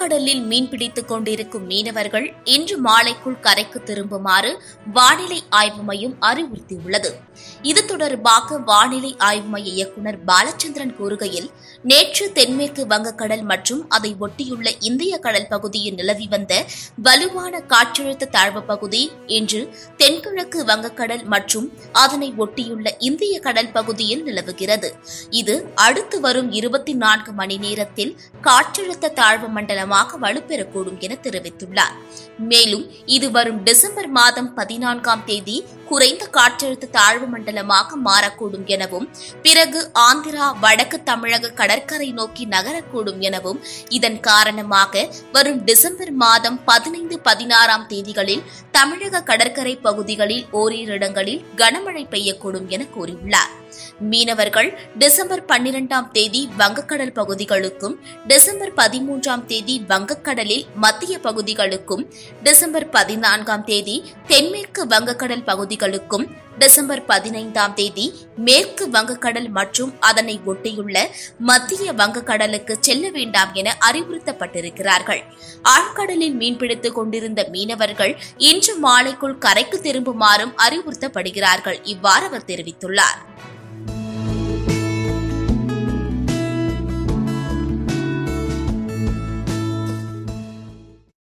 ஆழ்கடலில் மீன்பிடித்துக் கொண்டிருக்கும் மீனவர்கள் இன்று மாலைக்குள் கரைக்கு திரும்புமாறு வானிலை ஆய்வு மையம் அறிவுறுத்தியுள்ளது இது தொடர்பாக வானிலை ஆய்வு மைய இயக்குநர் பாலச்சந்திரன் கூறுகையில் நேற்று தென்மேற்கு வங்கக்கடல் மற்றும் அதை ஒட்டியுள்ள இந்திய கடல் பகுதியில் நிலவி வந்த வலுவான காற்றழுத்த தாழ்வு பகுதி இன்று தென்கிழக்கு வங்கக்கடல் மற்றும் அதனை ஒட்டியுள்ள இந்திய கடல் பகுதியில் நிலவுகிறது இது அடுத்து வரும் இருபத்தி நான்கு மணி நேரத்தில் காற்றழுத்த தாழ்வு மண்டலமாக வலுப்பெறக்கூடும் என தெரிவித்துள்ளார் மேலும் இது வரும் டிசம்பர் மாதம் பதினான்காம் தேதி குறைந்த காற்றழுத்த தாழ்வு மண்டலமாக மாறக்கூடும் எனவும் பிறகு ஆந்திரா வடக்கு தமிழக கடற்கரை நோக்கி நகரக்கூடும் எனவும் இதன் காரணமாக வரும் டிசம்பர் மாதம் பதினைந்து பதினாறாம் தேதிகளில் தமிழக கடற்கரை பகுதிகளில் ஓரிரு இடங்களில் கனமழை பெய்யக்கூடும் என கூறியுள்ளார் மீனவர்கள் டிசம்பர் பன்னிரெண்டாம் தேதி வங்கக்கடல் பகுதிகளுக்கும் டிசம்பர் பதிமூன்றாம் தேதி வங்கக்கடலில் மத்திய பகுதிகளுக்கும் டிசம்பர் பதினான்காம் தேதி தென்மேற்கு வங்கக்கடல் பகுதிகளுக்கும் டிசம்பர் பதினைந்தாம் தேதி மேற்கு வங்கக்கடல் மற்றும் அதனை ஒட்டியுள்ள மத்திய வங்கக்கடலுக்கு செல்ல வேண்டாம் என அறிவுறுத்தப்பட்டிருக்கிறார்கள் ஆழ்கடலில் மீன்பிடித்துக் கொண்டிருந்த மீனவர்கள் இன்று மாலைக்குள் கரைக்கு திரும்புமாறும் அறிவுறுத்தப்படுகிறார்கள் இவ்வாறு அவர் தெரிவித்துள்ளார்